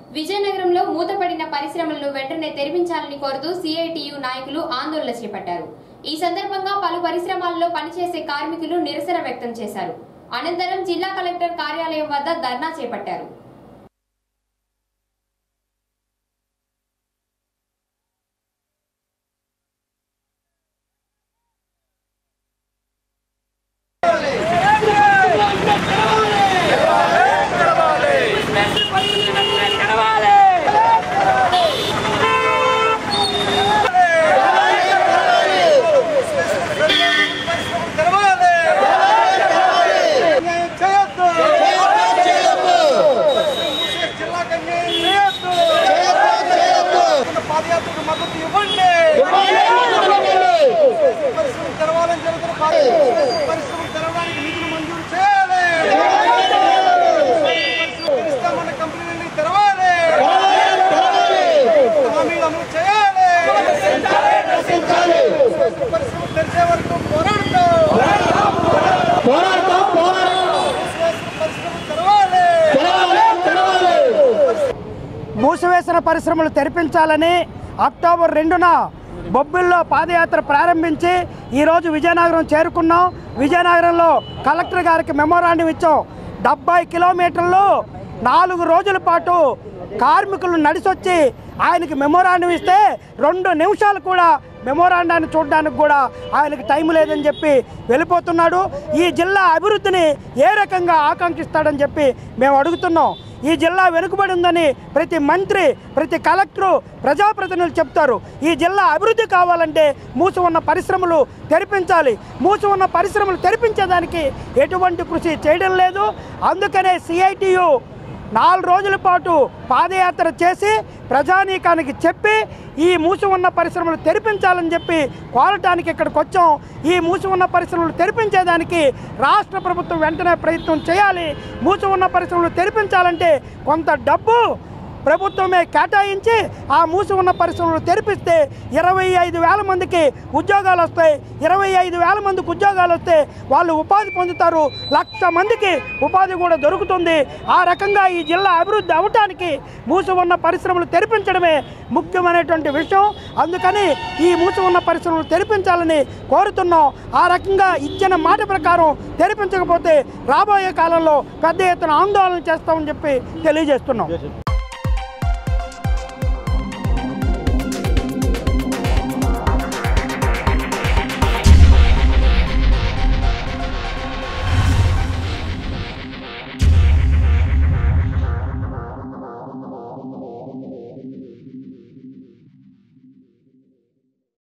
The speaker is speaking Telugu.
విజయనగరంలో మూతపడిన పరిశ్రమలను వెంటనే తెరిపించాలని కోరుతూ సిఐటియు నాయకులు ఆందోళన చేపట్టారు ఈ సందర్భంగా పలు పరిశ్రమల్లో పనిచేసే కార్మికులు నిరసన వ్యక్తం చేశారు అనంతరం జిల్లా కలెక్టర్ కార్యాలయం వద్ద ధర్నా చేపట్టారు పాదయాత్రకు మద్దతు ఇవ్వండి పరిశ్రమలు తెరవాలని జరుగుతున్న పరిశ్రమలు తెరవడానికి నిధులు మంజూరు చేయాలి పరిశ్రమలు తెరిస్తామన్న కంపెనీలని తెరవాలి హామీలు అమలు చేయాలి పరిశ్రమలు తెరిచే వరకు పోరాడతాం పోరాడతాం పోరాడతాం పరిశ్రమలు తెరవాలి మూసివేసిన పరిశ్రమలు తెరిపించాలని అక్టోబర్ రెండున బొబ్బిల్లో పాదయాత్ర ప్రారంభించి ఈరోజు విజయనగరం చేరుకున్నాం విజయనగరంలో కలెక్టర్ గారికి మెమోరాండం ఇచ్చాం డెబ్బై కిలోమీటర్లు నాలుగు రోజుల పాటు కార్మికులు నడిచొచ్చి ఆయనకి మెమోరాండం ఇస్తే రెండు నిమిషాలు కూడా మెమోరాండాన్ని చూడడానికి కూడా ఆయనకి టైం లేదని చెప్పి వెళ్ళిపోతున్నాడు ఈ జిల్లా అభివృద్ధిని ఏ రకంగా ఆకాంక్షిస్తాడని చెప్పి మేము అడుగుతున్నాం ఈ జిల్లా వెనుకబడి ఉందని ప్రతి మంత్రి ప్రతి కలెక్టరు ప్రజాప్రతినిధులు చెప్తారు ఈ జిల్లా అభివృద్ధి కావాలంటే మూసి ఉన్న పరిశ్రమలు తెరిపించాలి మూసి ఉన్న పరిశ్రమలు తెరిపించేదానికి ఎటువంటి కృషి చేయడం లేదు అందుకనే సిఐటియు నాలుగు రోజుల పాటు పాదయాత్ర చేసి ప్రజానీకానికి చెప్పి ఈ మూసి ఉన్న పరిశ్రమలు తెరిపించాలని చెప్పి కోరటానికి ఇక్కడికి వచ్చాం ఈ మూసి ఉన్న పరిశ్రమలు తెరిపించేదానికి రాష్ట్ర ప్రభుత్వం వెంటనే ప్రయత్నం చేయాలి మూసి ఉన్న పరిశ్రమలు తెరిపించాలంటే కొంత డబ్బు ప్రభుత్వమే కేటాయించి ఆ మూసి ఉన్న పరిశ్రమలు తెరిపిస్తే ఇరవై ఐదు వేల మందికి ఉద్యోగాలు వస్తాయి ఇరవై ఐదు వేల మందికి ఉద్యోగాలు వస్తే వాళ్ళు ఉపాధి పొందుతారు లక్ష మందికి ఉపాధి కూడా దొరుకుతుంది ఆ రకంగా ఈ జిల్లా అభివృద్ధి అవటానికి మూసి ఉన్న పరిశ్రమలు తెరిపించడమే ముఖ్యమైనటువంటి విషయం అందుకని ఈ మూసి ఉన్న పరిశ్రమలు తెరిపించాలని కోరుతున్నాం ఆ రకంగా ఇచ్చిన మాట ప్రకారం తెరిపించకపోతే రాబోయే కాలంలో పెద్ద ఎత్తున ఆందోళన చేస్తామని చెప్పి తెలియజేస్తున్నాం